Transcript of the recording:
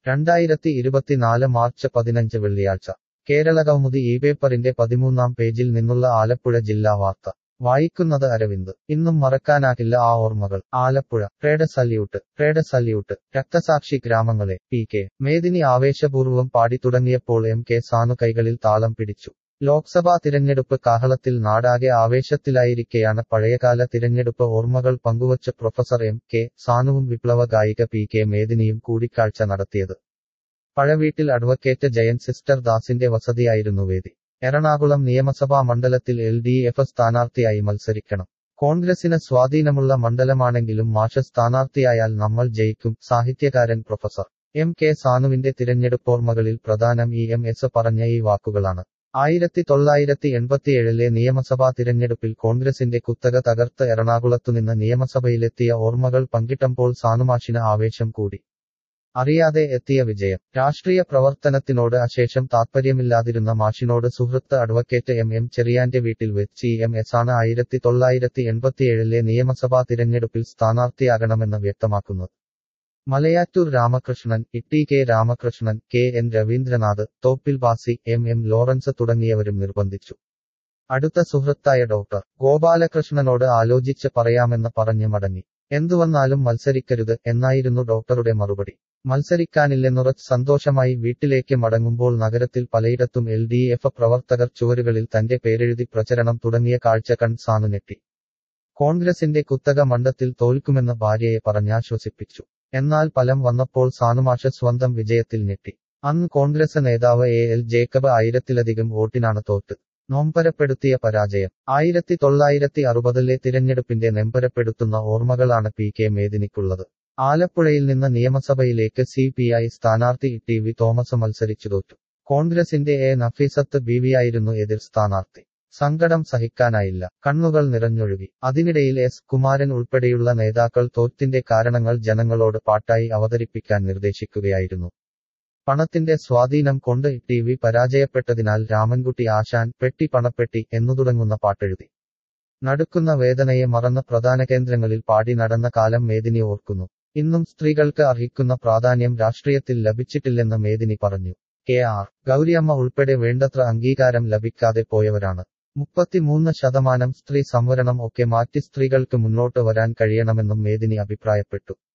രണ്ടായിരത്തി ഇരുപത്തിനാല് മാർച്ച് പതിനഞ്ച് വെള്ളിയാഴ്ച കേരളകൗമുദി ഈ പേപ്പറിന്റെ പതിമൂന്നാം പേജിൽ നിന്നുള്ള ആലപ്പുഴ ജില്ലാ വാർത്ത വായിക്കുന്നത് അരവിന്ദ് ഇന്നും മറക്കാനാകില്ല ആ ഓർമ്മകൾ Alappuzha trade salute trade salute രക്തസാക്ഷി ഗ്രാമങ്ങളെ പി കെ മേദിനി ആവേശപൂർവ്വം പാടി തുടങ്ങിയപ്പോൾ എം കെ സാനു കൈകളിൽ താളം പിടിച്ചു ലോക്സഭാ തിരഞ്ഞെടുപ്പ് കാഹളത്തിൽ നാടാകെ ആവേശത്തിലായിരിക്കെയാണ് പഴയകാല തിരഞ്ഞെടുപ്പ് ഓർമ്മകൾ പങ്കുവച്ച് പ്രൊഫസർ എം കെ സാനുവും വിപ്ലവ ഗായിക പി കെ മേദിനിയും കൂടിക്കാഴ്ച നടത്തിയത് പഴവീട്ടിൽ അഡ്വക്കേറ്റ് ജയൻ സിസ്റ്റർ ദാസിന്റെ വസതിയായിരുന്നു വേദി എറണാകുളം നിയമസഭാ മണ്ഡലത്തിൽ എൽ ഡി എഫ് സ്ഥാനാർത്ഥിയായി മത്സരിക്കണം കോൺഗ്രസിന് സ്വാധീനമുള്ള മണ്ഡലമാണെങ്കിലും മാഷ സ്ഥാനാർത്ഥിയായാൽ നമ്മൾ ജയിക്കും സാഹിത്യകാരൻ പ്രൊഫസർ എം കെ സാനുവിന്റെ തിരഞ്ഞെടുപ്പോർമ്മകളിൽ പ്രധാനം ഇ എം എസ് പറഞ്ഞ ഈ വാക്കുകളാണ് ആയിരത്തി തൊള്ളായിരത്തി എൺപത്തിയേഴിലെ നിയമസഭാ തിരഞ്ഞെടുപ്പിൽ കോൺഗ്രസിന്റെ കുത്തക തകർത്ത് എറണാകുളത്തുനിന്ന് നിയമസഭയിലെത്തിയ ഓർമ്മകൾ പങ്കിട്ടപ്പോൾ സാനുമാഷിന് ആവേശം കൂടി അറിയാതെ എത്തിയ വിജയം രാഷ്ട്രീയ പ്രവർത്തനത്തിനോട് അശേഷം താത്പര്യമില്ലാതിരുന്ന മാഷിനോട് സുഹൃത്ത് അഡ്വക്കേറ്റ് എം എം ചെറിയാന്റെ വീട്ടിൽ വെച്ച് ഇ എം എസ് ആണ് ആയിരത്തി തൊള്ളായിരത്തി എൺപത്തിയേഴിലെ നിയമസഭാ തിരഞ്ഞെടുപ്പിൽ സ്ഥാനാർത്ഥിയാകണമെന്ന് വ്യക്തമാക്കുന്നത് മലയാറ്റൂർ രാമകൃഷ്ണൻ ഇട്ടി K Ramakrishnan K N Ravindranath Thoppil Bhasi M M Lawrence തുടങ്ങിയവരും നിർബന്ധിച്ചു അടുത്ത സുഹൃത്തായ ഡോക്ടർ ഗോപാലകൃഷ്ണനോട് ആലോചിച്ച് പറയാമെന്ന് പറഞ്ഞ് മടങ്ങി എന്തുവന്നാലും മത്സരിക്കരുത് എന്നായിരുന്നു ഡോക്ടറുടെ മറുപടി മത്സരിക്കാനില്ലെന്നുറച്ച് സന്തോഷമായി വീട്ടിലേക്ക് മടങ്ങുമ്പോൾ നഗരത്തിൽ പലയിടത്തും എൽ ഡി എഫ് പ്രവർത്തകർ ചുവരുകളിൽ തന്റെ പേരെഴുതി പ്രചരണം തുടങ്ങിയ കാഴ്ച കണ്ട് സാനു ഞെട്ടി കോൺഗ്രസിന്റെ കുത്തക മണ്ഡത്തിൽ തോൽക്കുമെന്ന് ഭാര്യയെ പറഞ്ഞാശ്വസിപ്പിച്ചു എന്നാൽ ഫലം വന്നപ്പോൾ സാനുമാഷ സ്വന്തം വിജയത്തിൽ ഞെട്ടി അന്ന് കോൺഗ്രസ് നേതാവ് എ എൽ ജേക്കബ് ആയിരത്തിലധികം വോട്ടിനാണ് തോറ്റ് നോമ്പരപ്പെടുത്തിയ പരാജയം ആയിരത്തി തൊള്ളായിരത്തി അറുപതിലെ തിരഞ്ഞെടുപ്പിന്റെ നെമ്പരപ്പെടുത്തുന്ന ഓർമ്മകളാണ് പി കെ മേദിനിക്കുള്ളത് ആലപ്പുഴയിൽ നിന്ന് നിയമസഭയിലേക്ക് സി പി ഐ സ്ഥാനാർത്ഥി ടി വി തോമസ് മത്സരിച്ചു തോറ്റു കോൺഗ്രസിന്റെ എ നഫീസത്ത് ബീവിയായിരുന്നു എതിർ സ്ഥാനാർത്ഥി സങ്കടം സഹിക്കാനായില്ല കണ്ണുകൾ നിറഞ്ഞൊഴുകി അതിനിടയിൽ എസ് കുമാരൻ ഉൾപ്പെടെയുള്ള നേതാക്കൾ തോറ്റിന്റെ കാരണങ്ങൾ ജനങ്ങളോട് പാട്ടായി അവതരിപ്പിക്കാൻ നിർദ്ദേശിക്കുകയായിരുന്നു പണത്തിന്റെ സ്വാധീനം കൊണ്ട് ടി വി പരാജയപ്പെട്ടതിനാൽ രാമൻകുട്ടി ആശാൻ പെട്ടി പണപ്പെട്ടി എന്നു തുടങ്ങുന്ന പാട്ടെഴുതി നടുക്കുന്ന വേദനയെ മറന്ന് പ്രധാന കേന്ദ്രങ്ങളിൽ പാടി നടന്ന കാലം മേദിനി ഓർക്കുന്നു ഇന്നും സ്ത്രീകൾക്ക് അർഹിക്കുന്ന പ്രാധാന്യം രാഷ്ട്രീയത്തിൽ ലഭിച്ചിട്ടില്ലെന്ന് മേദിനി പറഞ്ഞു കെ ആർ ഗൗരിയമ്മ ഉൾപ്പെടെ വേണ്ടത്ര അംഗീകാരം ലഭിക്കാതെ പോയവരാണ് മുപ്പത്തിമൂന്ന് ശതമാനം സ്ത്രീ സംവരണം ഒക്കെ മാറ്റി സ്ത്രീകൾക്ക് മുന്നോട്ട് വരാൻ കഴിയണമെന്നും മേദിനി അഭിപ്രായപ്പെട്ടു